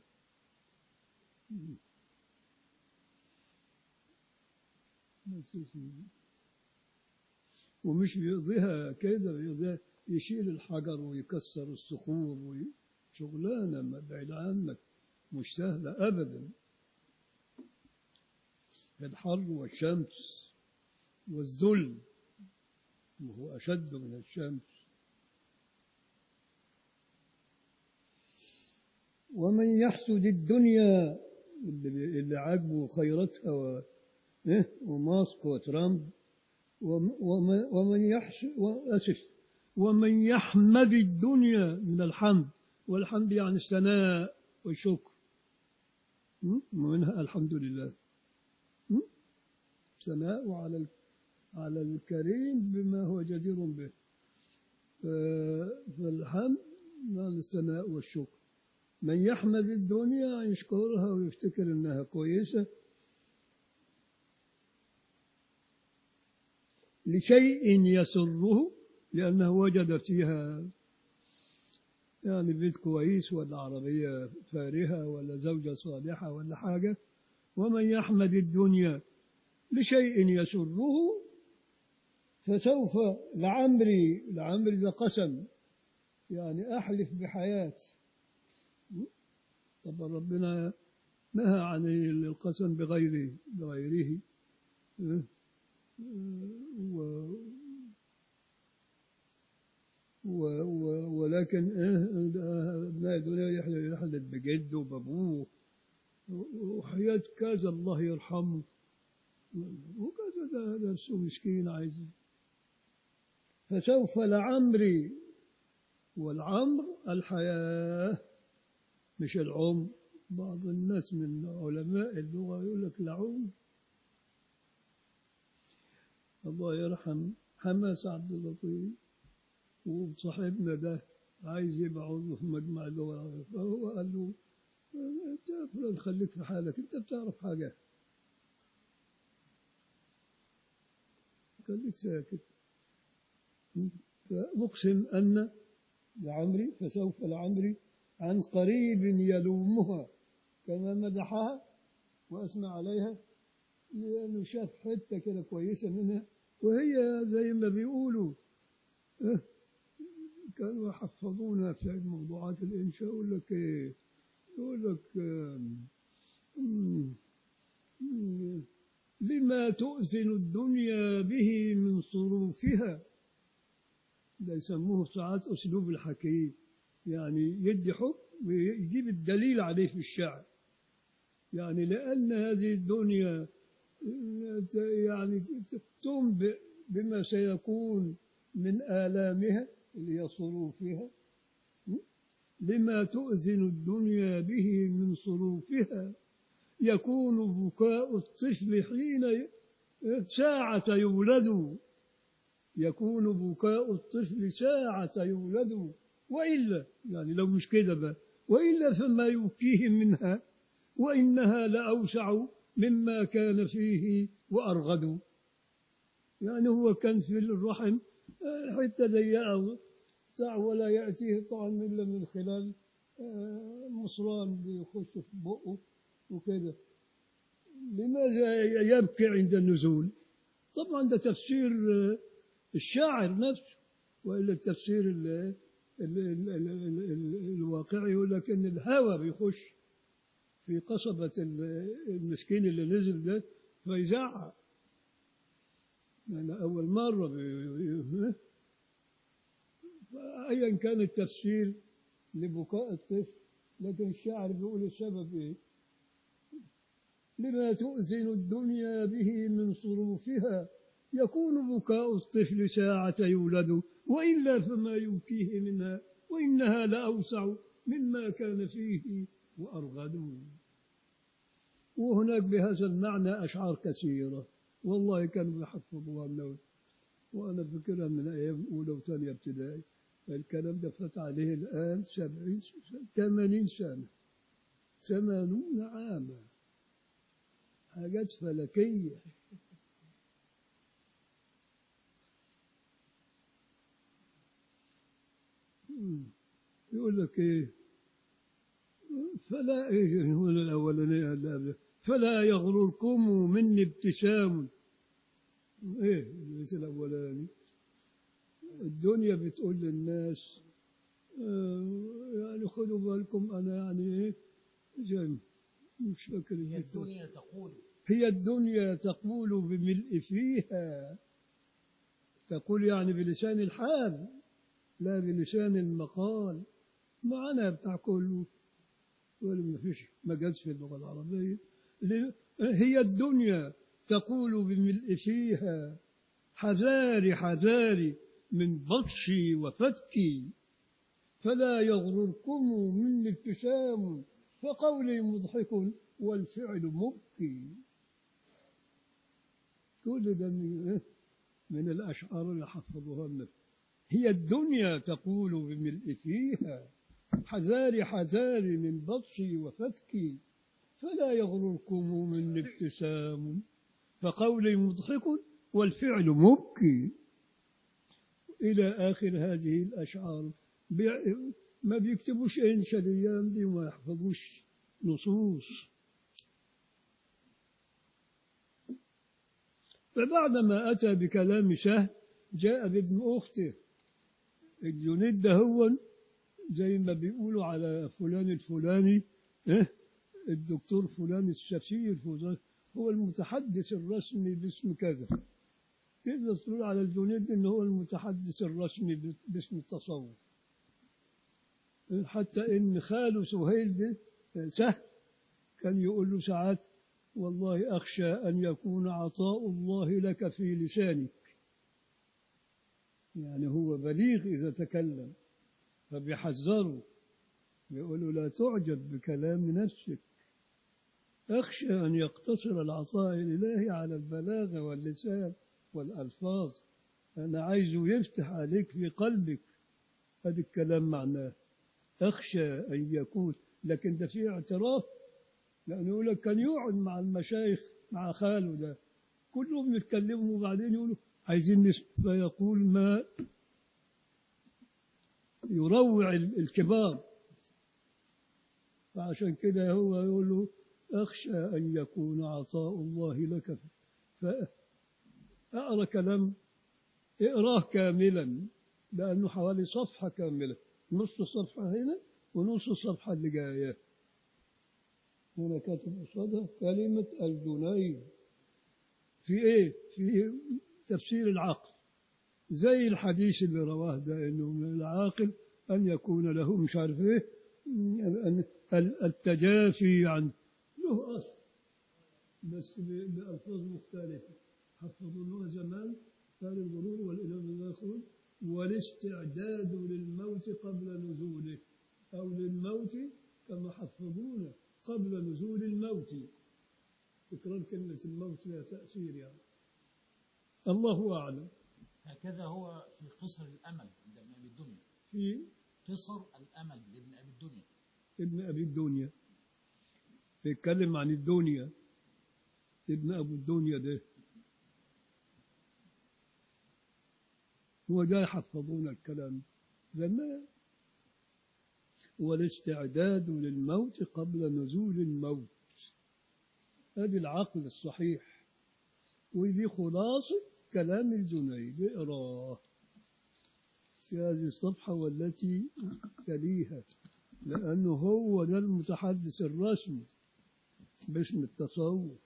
بس يا سيدي. ومش بيقضيها كده بيقضيها يشيل الحجر ويكسر الصخور وي- شغلانة ما بعيد عنك مش سهلة أبدا الحر والشمس والذل وهو أشد من الشمس ومن يحسد الدنيا اللي, بي- اللي عاجبه خيرتها و... إيه؟ وماسك وترامب وم- وم- ومن يحس وأسف ومن يحمد الدنيا من الحمد والحمد يعني الثناء والشكر م? ومنها الحمد لله م? ثناء على ال- على الكريم بما هو جدير به ف- فالحمد يعني الثناء والشكر من يحمد الدنيا يشكرها ويفتكر انها كويسه لشيء يسره لأنه وجد فيها يعني بيت كويس ولا عربية فارهة ولا زوجة صالحة ولا حاجة ومن يحمد الدنيا لشيء يسره فسوف لعمري لعمري ده قسم يعني أحلف بحياة طب ربنا نهى عن القسم بغيره بغيره و و و ولكن ابناء الدنيا يحلف بجده وبابوه وحياة كذا الله يرحمه وكذا ده ده سو مسكين عايز فسوف لعمري والعمر الحياة مش العمر بعض الناس من علماء اللغة يقول لك العمر الله يرحم حماس عبد اللطيف وصاحبنا ده عايز يبقى عضو في مجمع اللغة العربية فهو قال له انت فلان خليك في حالك انت بتعرف حاجة خليك ساكت فأقسم أن لعمري فسوف لعمري عن قريب يلومها كما مدحها وأثنى عليها لأنه شاف حتة كده كويسة منها وهي زي ما بيقولوا اه كانوا يحفظونا في موضوعات الإنشاء يقول لك إيه يقول لك لما تؤذن الدنيا به من صروفها ده يسموه ساعات أسلوب الحكيم يعني يدي حكم ويجيب الدليل عليه في الشعر يعني لأن هذه الدنيا يعني تنبئ بما سيكون من آلامها اللي هي صروفها لما تؤذن الدنيا به من صروفها يكون بكاء الطفل حين ساعة يولد يكون بكاء الطفل ساعة يولد وإلا يعني لو مش كده بقى وإلا فما يبكيه منها وإنها لأوسع مما كان فيه وأرغد يعني هو كان في الرحم حتة ضيقة بتاع ولا يأتيه طعم إلا من خلال مصران بيخش في بقه وكده لماذا يبكي عند النزول طبعا ده تفسير الشاعر نفسه وإلا التفسير ال ال ال ال ال الواقعي يقول لك إن الهوى بيخش في قصبة المسكين اللي نزل ده فيزعق يعني أول مرة بي... أيا كان التفسير لبكاء الطفل لكن الشاعر بيقول السبب إيه لما تؤذن الدنيا به من صروفها يكون بكاء الطفل ساعة يولد وإلا فما يبكيه منها وإنها لأوسع مما كان فيه وأرغد وهناك بهذا المعنى أشعار كثيرة والله كانوا يحفظوها النوم وأنا فكرها من أيام أولى وثانية ابتدائي الكلام ده فات عليه الآن سبعين ثمانين سنة ثمانون عاما حاجات فلكية يقول لك ايه فلا ايه هو الاولانيه فلا يغرركم مني ابتسام ايه البيت الاولاني الدنيا بتقول للناس آه يعني خذوا بالكم انا يعني ايه جاي مش فاكر هي الدنيا تقول هي الدنيا تقول بملء فيها تقول يعني بلسان الحال لا بلسان المقال معنى بتاع كله ولا ما فيش مجاز في اللغة العربية هي الدنيا تقول بملء فيها حذاري حذاري من بطشي وفتكي فلا يغرركم مني ابتسام فقولي مضحك والفعل مبكي كل ده من, من الأشعار اللي حفظوها النبي هي الدنيا تقول بملء فيها حذاري حذاري من بطشي وفتكي فلا يغرركم من ابتسام فقولي مضحك والفعل مبكي إلى آخر هذه الأشعار ما بيكتبوش انشا الايام دي وما يحفظوش نصوص فبعدما اتى بكلام سهل جاء بابن اخته الجنيد ده هو زي ما بيقولوا على فلان الفلاني إيه؟ الدكتور فلان السفير فلان هو المتحدث الرسمي باسم كذا تقدر تقول على الجنيد انه هو المتحدث الرسمي باسم التصوف حتى ان خاله سهيل ده سهل كان يقول له ساعات والله اخشى ان يكون عطاء الله لك في لسانك يعني هو بليغ اذا تكلم فبيحذره يقول لا تعجب بكلام نفسك أخشى أن يقتصر العطاء الإلهي على البلاغة واللسان والألفاظ أنا عايزه يفتح عليك في قلبك هذا الكلام معناه أخشى أن يكون لكن ده فيه اعتراف لأنه يقول لك كان يقعد مع المشايخ مع خاله ده كلهم يتكلموا وبعدين يقولوا عايزين نسمع فيقول ما يروع الكبار فعشان كده هو يقول له أخشى أن يكون عطاء الله لك فأقرأ كلام اقراه كاملا لأنه حوالي صفحة كاملة نص صفحة هنا ونص الصفحة اللي جاية هنا كاتب قصادها كلمة الجنيد في إيه؟ في تفسير العقل زي الحديث اللي رواه ده إنه من العاقل أن يكون له مش عارف إيه التجافي عن له أصل بس بألفاظ مختلفة حفظوها زمان كان الغرور والإله الآخرون والاستعداد للموت قبل نزوله أو للموت كما حفظونا قبل نزول الموت تكرار كلمة الموت لها تأثير يعني الله أعلم هكذا هو في قصر الأمل عند ابن أبي الدنيا في قصر الأمل لابن أبي الدنيا ابن أبي الدنيا بيتكلم عن الدنيا ابن أبو الدنيا ده هو ده يحفظون الكلام زمان والاستعداد للموت قبل نزول الموت هذه العقل الصحيح ودي خلاصة كلام الجنيد اقراه في هذه الصفحة والتي تليها لأنه هو ده المتحدث الرسمي باسم التصوف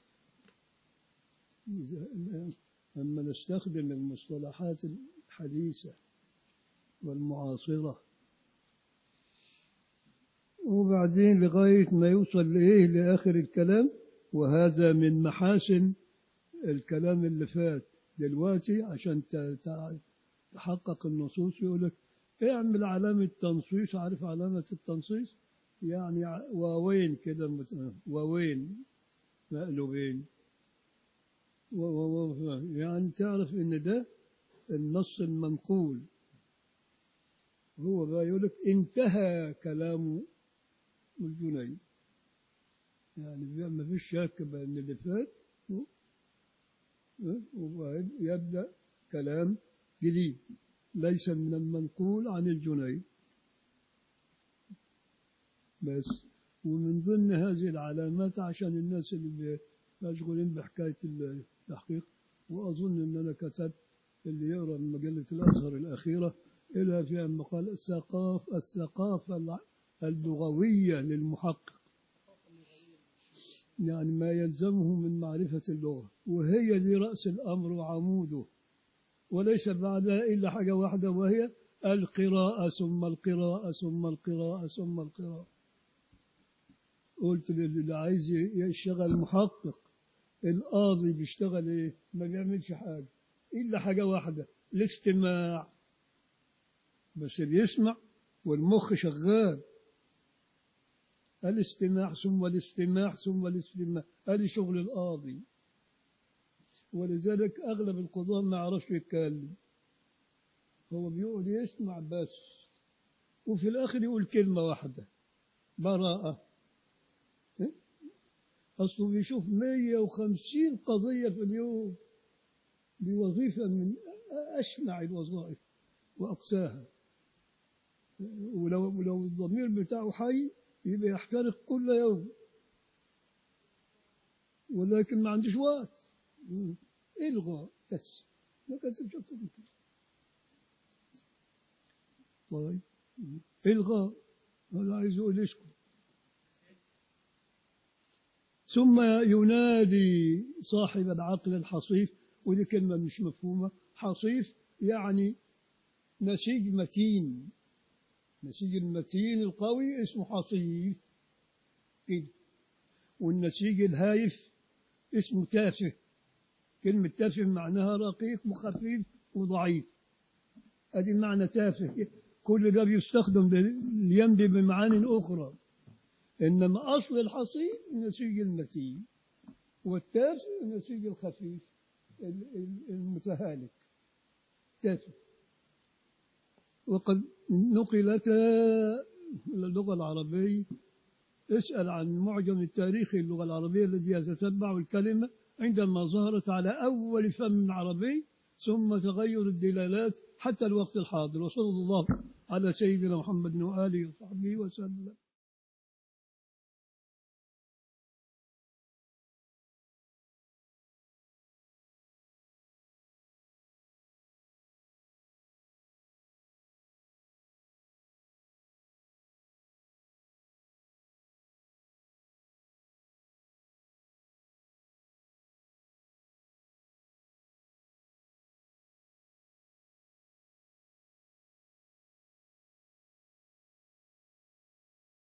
لما نستخدم المصطلحات الحديثة والمعاصرة وبعدين لغاية ما يوصل لإيه لآخر الكلام وهذا من محاسن الكلام اللي فات دلوقتي عشان تحقق النصوص يقول لك اعمل علامة تنصيص عارف علامة التنصيص يعني واوين كده واوين مقلوبين يعني تعرف ان ده النص المنقول هو بقى يقول لك انتهى كلام الجنيد يعني ما فيش شك بان اللي فات ويبدا كلام جديد ليس من المنقول عن الجنيد بس ومن ضمن هذه العلامات عشان الناس اللي مشغولين بحكاية التحقيق وأظن أن أنا كتبت اللي يقرأ من مجلة الأزهر الأخيرة إلى في أن قال الثقافة الثقافة اللغوية للمحقق يعني ما يلزمه من معرفة اللغة وهي دي رأس الأمر وعموده وليس بعدها إلا حاجة واحدة وهي القراءة ثم القراءة ثم القراءة ثم القراءة قلت للي عايز يشتغل محقق القاضي بيشتغل ايه ما بيعملش حاجة إلا حاجة واحدة الاستماع بس بيسمع والمخ شغال الاستماع ثم الاستماع ثم الاستماع هذه شغل القاضي ولذلك أغلب القضاة ما يعرفش يتكلم هو بيقعد يسمع بس وفي الآخر يقول كلمة واحدة براءة أصله بيشوف 150 قضية في اليوم بوظيفة من أشنع الوظائف وأقساها ولو ولو الضمير بتاعه حي يبقى يحترق كل يوم ولكن ما عنديش وقت مم. الغى بس ما كتبش اكتر من كده طيب مم. الغى هذا عايز يقول اسكت ثم ينادي صاحب العقل الحصيف ودي كلمة مش مفهومة حصيف يعني نسيج متين النسيج المتين القوي اسمه حصيف كده والنسيج الهايف اسمه تافه كلمة تافه معناها رقيق وخفيف وضعيف ادي معنى تافه كل ده بيستخدم لينبي بمعاني أخرى إنما أصل الحصيف النسيج المتين والتافه النسيج الخفيف ال- ال- المتهالك تافه وقد نقلتا إلى اللغة العربية اسأل عن المعجم التاريخي اللغة العربية الذي يتتبع الكلمة عندما ظهرت على أول فم عربي ثم تغير الدلالات حتى الوقت الحاضر وصلى الله على سيدنا محمد وآله وصحبه وسلم